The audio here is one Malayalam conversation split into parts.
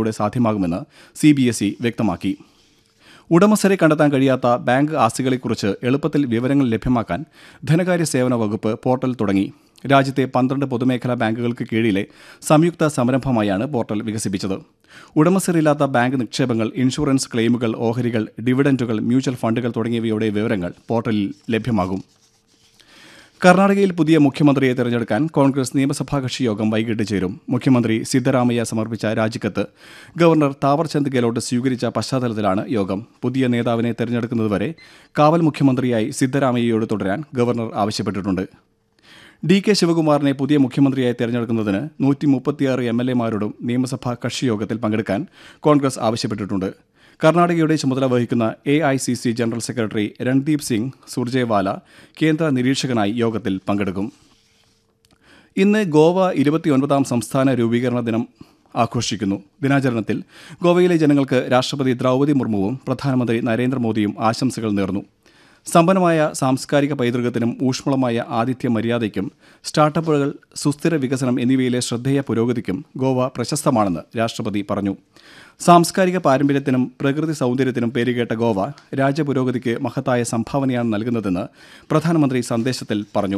നടപടിയിലൂടെ സാധ്യമാകുമെന്ന് സി ബി എസ് ഇ വ്യക്തമാക്കി ഉടമസ്ഥരെ കണ്ടെത്താൻ കഴിയാത്ത ബാങ്ക് ആസ്തികളെക്കുറിച്ച് എളുപ്പത്തിൽ വിവരങ്ങൾ ലഭ്യമാക്കാൻ ധനകാര്യ സേവന വകുപ്പ് പോർട്ടൽ തുടങ്ങി രാജ്യത്തെ പന്ത്രണ്ട് പൊതുമേഖലാ ബാങ്കുകൾക്ക് കീഴിലെ സംയുക്ത സംരംഭമായാണ് പോർട്ടൽ വികസിപ്പിച്ചത് ഉടമസ്ഥരില്ലാത്ത ബാങ്ക് നിക്ഷേപങ്ങൾ ഇൻഷുറൻസ് ക്ലെയിമുകൾ ഓഹരികൾ ഡിവിഡന്റുകൾ മ്യൂച്വൽ ഫണ്ടുകൾ തുടങ്ങിയവയുടെ വിവരങ്ങൾ പോർട്ടലിൽ ലഭ്യമാകും കർണാടകയിൽ പുതിയ മുഖ്യമന്ത്രിയെ തെരഞ്ഞെടുക്കാൻ കോൺഗ്രസ് നിയമസഭാ കക്ഷി യോഗം വൈകിട്ട് ചേരും മുഖ്യമന്ത്രി സിദ്ധരാമയ്യ സമർപ്പിച്ച രാജിക്കത്ത് ഗവർണർ താവർചന്ദ് ഗെഹ്ലോട്ട് സ്വീകരിച്ച പശ്ചാത്തലത്തിലാണ് യോഗം പുതിയ നേതാവിനെ തെരഞ്ഞെടുക്കുന്നതുവരെ കാവൽ മുഖ്യമന്ത്രിയായി സിദ്ധരാമയ്യയോട് തുടരാൻ ഗവർണർ ആവശ്യപ്പെട്ടിട്ടുണ്ട് ഡി കെ ശിവകുമാറിനെ പുതിയ മുഖ്യമന്ത്രിയായി തെരഞ്ഞെടുക്കുന്നതിന് നൂറ്റി മുപ്പത്തിയാറ് എം എൽ എമാരോടും നിയമസഭാ കക്ഷിയോഗത്തിൽ പങ്കെടുക്കാൻ കോൺഗ്രസ് ആവശ്യപ്പെട്ടിട്ടുണ്ട് കർണാടകയുടെ ചുമതല വഹിക്കുന്ന A I C C general secretary Randeep Singh Surjewala കേന്ദ്ര നിരീക്ഷകനായി യോഗത്തിൽ പങ്കെടുക്കും ഇന്ന് ഗോവ ഇരുപത്തിയൊൻപതാം സംസ്ഥാന രൂപീകരണ ദിനം ആഘോഷിക്കുന്നു ദിനാചരണത്തിൽ ഗോവയിലെ ജനങ്ങൾക്ക് രാഷ്ട്രപതി ദ്രൗപദി മുർമുവും പ്രധാനമന്ത്രി നരേന്ദ്രമോദിയും ആശംസകൾ നേർന്നു സമ്പന്നമായ സാംസ്കാരിക പൈതൃകത്തിനും ഊഷ്മളമായ ആതിഥ്യ മര്യാദയ്ക്കും സ്റ്റാർട്ടപ്പുകൾ സുസ്ഥിര വികസനം എന്നിവയിലെ ശ്രദ്ധേയ പുരോഗതിക്കും ഗോവ പ്രശസ്തമാണെന്ന് രാഷ്ട്രപതി പറഞ്ഞു സാംസ്കാരിക പാരമ്പര്യത്തിനും പ്രകൃതി സൗന്ദര്യത്തിനും പേരുകേട്ട ഗോവ രാജ്യപുരോഗതിക്ക് മഹത്തായ സംഭാവനയാണ് നൽകുന്നതെന്ന് പ്രധാനമന്ത്രി സന്ദേശത്തിൽ പറഞ്ഞു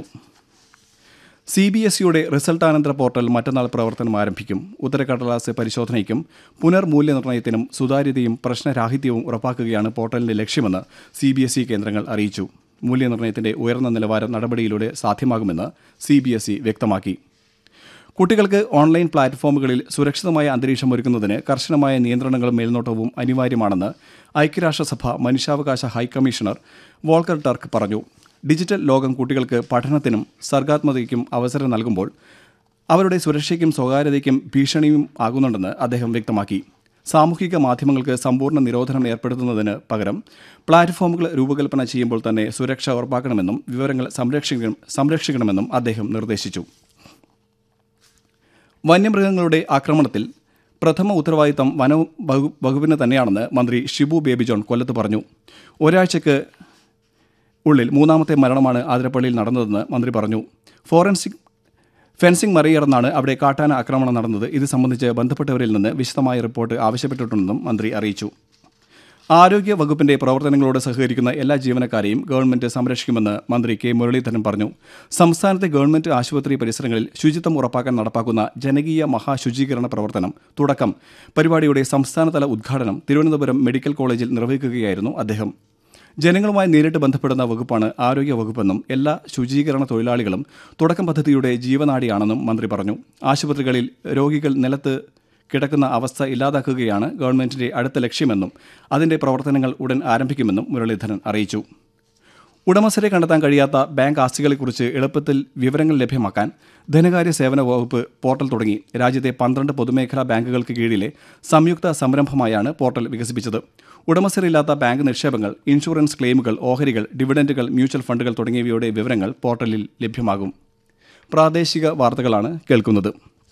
സി ബി എസ് ഇയുടെ റിസൾട്ടാനന്തര പോർട്ടൽ മറ്റന്നാൾ പ്രവർത്തനം ആരംഭിക്കും ഉത്തരക്കടലാസ് പരിശോധനയ്ക്കും പുനർമൂല്യനിർണ്ണയത്തിനും സുതാര്യതയും പ്രശ്നരാഹിത്യവും ഉറപ്പാക്കുകയാണ് പോർട്ടലിന്റെ ലക്ഷ്യമെന്ന് സി ബി എസ് ഇ കേന്ദ്രങ്ങൾ അറിയിച്ചു മൂല്യനിർണ്ണയത്തിന്റെ ഉയർന്ന നിലവാരം നടപടിയിലൂടെ സാധ്യമാകുമെന്ന് സി ബി എസ് ഇ വ്യക്തമാക്കി കുട്ടികൾക്ക് ഓൺലൈൻ പ്ലാറ്റ്ഫോമുകളിൽ സുരക്ഷിതമായ അന്തരീക്ഷം ഒരുക്കുന്നതിന് കർശനമായ നിയന്ത്രണങ്ങളും മേൽനോട്ടവും അനിവാര്യമാണെന്ന് ഐക്യരാഷ്ട്രസഭ മനുഷ്യാവകാശ ഹൈക്കമ്മീഷണർ വോൾക്കർ ടർക്ക് പറഞ്ഞു ഡിജിറ്റൽ ലോകം കുട്ടികൾക്ക് പഠനത്തിനും സർഗാത്മകതയ്ക്കും അവസരം നൽകുമ്പോൾ അവരുടെ സുരക്ഷയ്ക്കും സ്വകാര്യതയ്ക്കും ഭീഷണിയും ആകുന്നുണ്ടെന്ന് അദ്ദേഹം വ്യക്തമാക്കി സാമൂഹിക മാധ്യമങ്ങൾക്ക് സമ്പൂർണ്ണ നിരോധനം ഏർപ്പെടുത്തുന്നതിന് പകരം പ്ലാറ്റ്ഫോമുകൾ രൂപകൽപ്പന ചെയ്യുമ്പോൾ തന്നെ സുരക്ഷ ഉറപ്പാക്കണമെന്നും വിവരങ്ങൾ സംരക്ഷിക്കണം സംരക്ഷിക്കണമെന്നും അദ്ദേഹം നിർദ്ദേശിച്ചു വന്യമൃഗങ്ങളുടെ ആക്രമണത്തിൽ പ്രഥമ ഉത്തരവാദിത്തം വന വകു- വകുപ്പിന് തന്നെയാണെന്ന് മന്ത്രി ഷിബു ബേബി ജോൺ കൊല്ലത്ത് പറഞ്ഞു ഒരാഴ്ചയ്ക്ക് ഉള്ളിൽ മൂന്നാമത്തെ മരണമാണ് ആതിരപ്പള്ളിയിൽ നടന്നതെന്ന് മന്ത്രി പറഞ്ഞു ഫോറൻസിക് ഫെൻസിംഗ് മറികടന്നാണ് അവിടെ കാട്ടാന ആക്രമണം നടന്നത് ഇത് സംബന്ധിച്ച് ബന്ധപ്പെട്ടവരിൽ നിന്ന് വിശദമായ റിപ്പോർട്ട് ആവശ്യപ്പെട്ടിട്ടുണ്ടെന്നും മന്ത്രി അറിയിച്ചു ആരോഗ്യ വകുപ്പിന്റെ പ്രവർത്തനങ്ങളോട് സഹകരിക്കുന്ന എല്ലാ ജീവനക്കാരെയും ഗവൺമെന്റ് സംരക്ഷിക്കുമെന്ന് മന്ത്രി കെ മുരളീധരൻ പറഞ്ഞു സംസ്ഥാനത്തെ ഗവൺമെന്റ് ആശുപത്രി പരിസരങ്ങളിൽ ശുചിത്വം ഉറപ്പാക്കാൻ നടപ്പാക്കുന്ന ജനകീയ മഹാശുചീകരണ പ്രവർത്തനം തുടക്കം പരിപാടിയുടെ സംസ്ഥാനതല ഉദ്ഘാടനം തിരുവനന്തപുരം മെഡിക്കൽ കോളേജിൽ നിർവഹിക്കുകയായിരുന്നു അദ്ദേഹം ജനങ്ങളുമായി നേരിട്ട് ബന്ധപ്പെടുന്ന വകുപ്പാണ് ആരോഗ്യ വകുപ്പെന്നും എല്ലാ ശുചീകരണ തൊഴിലാളികളും തുടക്കം പദ്ധതിയുടെ ജീവനാഡിയാണെന്നും മന്ത്രി പറഞ്ഞു ആശുപത്രികളിൽ രോഗികൾ നിലത്ത് കിടക്കുന്ന അവസ്ഥ ഇല്ലാതാക്കുകയാണ് ഗവൺമെന്റിന്റെ അടുത്ത ലക്ഷ്യമെന്നും അതിന്റെ പ്രവർത്തനങ്ങൾ ഉടൻ ആരംഭിക്കുമെന്നും മുരളീധരൻ അറിയിച്ചു ഉടമസ്ഥരെ കണ്ടെത്താൻ കഴിയാത്ത ബാങ്ക് ആസ്തികളെക്കുറിച്ച് എളുപ്പത്തിൽ വിവരങ്ങൾ ലഭ്യമാക്കാൻ ധനകാര്യ സേവന വകുപ്പ് പോർട്ടൽ തുടങ്ങി രാജ്യത്തെ പന്ത്രണ്ട് പൊതുമേഖലാ ബാങ്കുകൾക്ക് കീഴിലെ സംയുക്ത സംരംഭമായാണ് പോർട്ടൽ വികസിപ്പിച്ചത് ഉടമസ്ഥരില്ലാത്ത ബാങ്ക് നിക്ഷേപങ്ങൾ ഇൻഷുറൻസ് ക്ലെയിമുകൾ ഓഹരികൾ ഡിവിഡന്റുകൾ മ്യൂച്വൽ ഫണ്ടുകൾ തുടങ്ങിയവയുടെ വിവരങ്ങൾ പോർട്ടലിൽ ലഭ്യമാകും പ്രാദേശിക വാർത്തകളാണ് കേൾക്കുന്നത്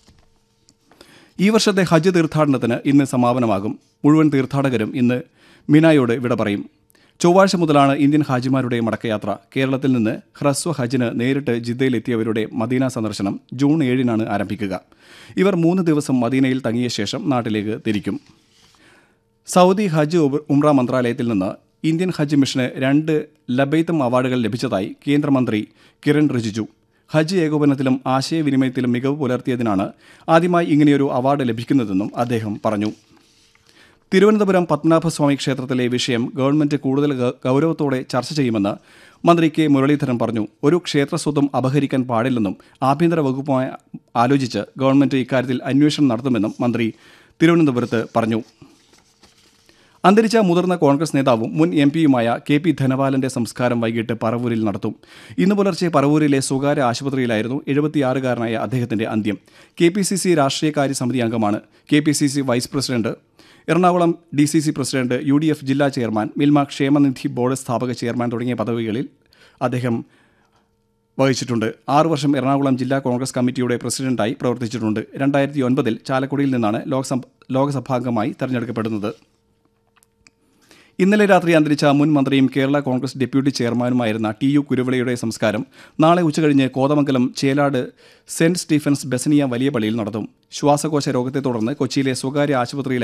ഈ വർഷത്തെ ഹജ്ജ് തീർത്ഥാടനത്തിന് ഇന്ന് സമാപനമാകും മുഴുവൻ തീർത്ഥാടകരും ഇന്ന് മിനായോട് വിട പറയും ചൊവ്വാഴ്ച മുതലാണ് ഇന്ത്യൻ ഹാജിമാരുടെ മടക്കയാത്ര കേരളത്തിൽ നിന്ന് ഹ്രസ്വ ഹജ്ജിന് നേരിട്ട് ജിദ്ദയിലെത്തിയവരുടെ മദീന സന്ദർശനം ജൂൺ ഏഴിനാണ് ആരംഭിക്കുക ഇവർ മൂന്ന് ദിവസം മദീനയിൽ തങ്ങിയ ശേഷം നാട്ടിലേക്ക് തിരിക്കും സൗദി ഹജ്ജ് ഉബ- ഉംറ മന്ത്രാലയത്തിൽ നിന്ന് ഇന്ത്യൻ ഹജ്ജ് മിഷന് രണ്ട് ലബൈത്തം അവാർഡുകൾ ലഭിച്ചതായി കേന്ദ്രമന്ത്രി കിരൺ റിജിജു ഹജ്ജ് ഏകോപനത്തിലും ആശയവിനിമയത്തിലും മികവ് പുലർത്തിയതിനാണ് ആദ്യമായി ഇങ്ങനെയൊരു അവാർഡ് ലഭിക്കുന്നതെന്നും അദ്ദേഹം പറഞ്ഞു തിരുവനന്തപുരം പത്മനാഭസ്വാമി ക്ഷേത്രത്തിലെ വിഷയം ഗവൺമെന്റ് കൂടുതൽ ഗ- ഗൗരവത്തോടെ ചർച്ച ചെയ്യുമെന്ന് മന്ത്രി കെ മുരളീധരൻ പറഞ്ഞു ഒരു ക്ഷേത്രസ്വത്വം അപഹരിക്കാൻ പാടില്ലെന്നും ആഭ്യന്തര വകുപ്പുമായി ആലോചിച്ച് ഗവൺമെന്റ് ഇക്കാര്യത്തിൽ അന്വേഷണം നടത്തുമെന്നും മന്ത്രി തിരുവനന്തപുരത്ത് പറഞ്ഞു അന്തരിച്ച മുതിർന്ന കോൺഗ്രസ് നേതാവും മുൻ എം പിയുമായ കെ പി ധനപാലന്റെ സംസ്കാരം വൈകിട്ട് പറവൂരിൽ നടത്തും ഇന്ന് പുലർച്ചെ പറവൂരിലെ സ്വകാര്യ ആശുപത്രിയിലായിരുന്നു എഴുപത്തിയാറുകാരനായ അദ്ദേഹത്തിന്റെ അന്ത്യം കെ പി സി സി രാഷ്ട്രീയകാര്യ സമിതി അംഗമാണ് K P C C vice president Ernakulam D C C president U D F ജില്ലാ ചെയർമാൻ മിൽമ ക്ഷേമനിധി ബോർഡ് സ്ഥാപക ചെയർമാൻ തുടങ്ങിയ പദവികളിൽ അദ്ദേഹം വഹിച്ചിട്ടുണ്ട് ആറു വർഷം എറണാകുളം ജില്ലാ കോൺഗ്രസ് കമ്മിറ്റിയുടെ പ്രസിഡന്റായി പ്രവർത്തിച്ചിട്ടുണ്ട് രണ്ടായിരത്തി ഒൻപതിൽ ചാലക്കുടിയിൽ നിന്നാണ് ലോക്സഭ ലോക്സഭാംഗമായി തെരഞ്ഞെടുക്കപ്പെടുന്നത് ഇന്നലെ രാത്രി അന്തരിച്ച മുൻ മന്ത്രിയും കേരള കോൺഗ്രസ് ഡെപ്യൂട്ടി ചെയർമാനുമായിരുന്ന ടി യു കുരുവിളയുടെ സംസ്കാരം നാളെ ഉച്ചകഴിഞ്ഞ് കോതമംഗലം ചേലാട് സെന്റ് സ്റ്റീഫൻസ് ബെസനിയ വലിയ പള്ളിയിൽ നടത്തും ശ്വാസകോശ രോഗത്തെ തുടർന്ന് കൊച്ചിയിലെ സ്വകാര്യ ആശുപത്രിയിൽ